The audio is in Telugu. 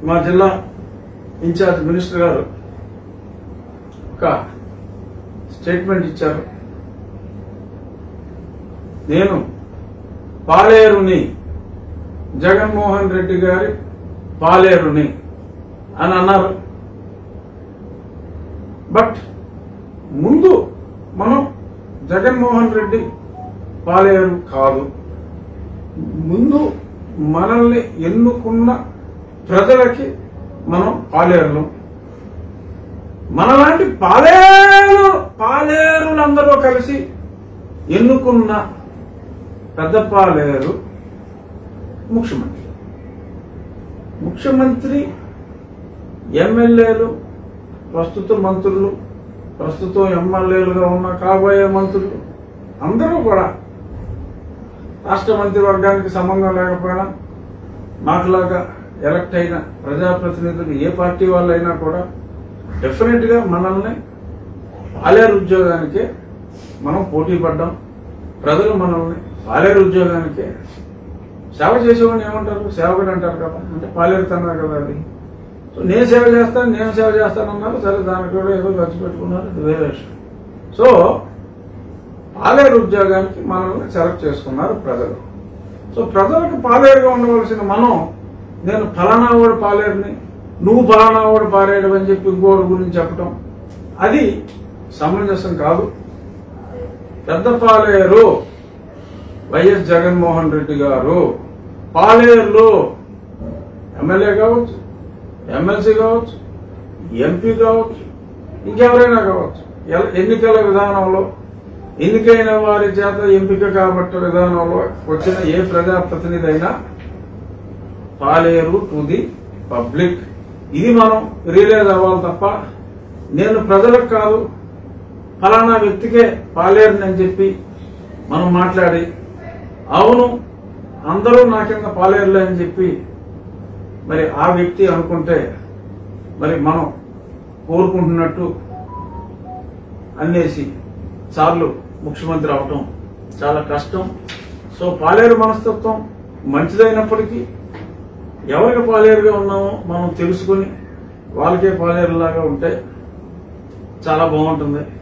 మా జిల్లా ఇన్ఛార్జ్ మినిస్టర్ గారు ఒక స్టేట్మెంట్ ఇచ్చారు నేను పాలేరుని జగన్మోహన్ రెడ్డి గారి పాలేరుని అని అన్నారు బట్ ముందు మనం జగన్మోహన్ రెడ్డి పాలేరు కాదు ముందు మనల్ని ఎన్నుకున్న ప్రజలకి మనం పాలేరులు మనలాంటి పాలేరు పాలేరులందరూ కలిసి ఎన్నుకున్న పెద్ద పాలేరు ముఖ్యమంత్రి ముఖ్యమంత్రి ఎమ్మెల్యేలు ప్రస్తుత మంత్రులు ప్రస్తుతం ఎమ్మెల్యేలుగా ఉన్న కాబోయే మంత్రులు అందరూ కూడా రాష్ట్ర మంత్రివర్గానికి సంబంధం లేకపోయినా మాకులాగా ఎలక్ట్ అయిన ప్రజాప్రతినిధులు ఏ పార్టీ వాళ్ళైనా కూడా డెఫినెట్ గా మనల్ని పాలేరు ఉద్యోగానికే మనం పోటీ పడ్డాం ప్రజలు మనల్ని పాలేరు ఉద్యోగానికే సేవ చేసేవాడిని ఏమంటారు సేవకుడు అంటారు కదా అంటే పాలేరుతున్నారు కదా అది సో నేను సేవ చేస్తాను నేను సేవ చేస్తాను అన్నారు సరే దానికి కూడా ఏదో ఖర్చు పెట్టుకున్నారు అది వేరే విషయం సో పాలేరు ఉద్యోగానికి మనల్ని సెలెక్ట్ చేసుకున్నారు ప్రజలు సో ప్రజలకు పాలేరుగా ఉండవలసిన మనం నేను ఫలానా వాడు పాలేరుని నువ్వు ఫలానా వాడు పాలేరు అని చెప్పి ఇంకోటి గురించి చెప్పటం అది సమంజసం కాదు పెద్ద పాలేరు వైఎస్ జగన్మోహన్ రెడ్డి గారు పాలేరులో ఎమ్మెల్యే కావచ్చు ఎమ్మెల్సీ కావచ్చు ఎంపీ కావచ్చు ఇంకెవరైనా కావచ్చు ఎల- ఎన్నికల విధానంలో ఎన్నికైన వారి చేత ఎంపిక కాబట్ట విధానంలో వచ్చిన ఏ ప్రజాప్రతినిధి అయినా పాలేరు టు ది పబ్లిక్ ఇది మనం రియలైజ్ అవ్వాలి తప్ప నేను ప్రజలకు కాదు ఫలానా వ్యక్తికే పాలేరుని అని చెప్పి మనం మాట్లాడి అవును అందరూ నా కింద పాలేరులే అని చెప్పి మరి ఆ వ్యక్తి అనుకుంటే మరి మనం కోరుకుంటున్నట్టు అన్నేసి సార్లు ముఖ్యమంత్రి అవటం చాలా కష్టం సో పాలేరు మనస్తత్వం మంచిదైనప్పటికీ ఎవరికి పాలేరుగా ఉన్నామో మనం తెలుసుకుని వాళ్ళకే పాలేరులాగా ఉంటే చాలా బాగుంటుంది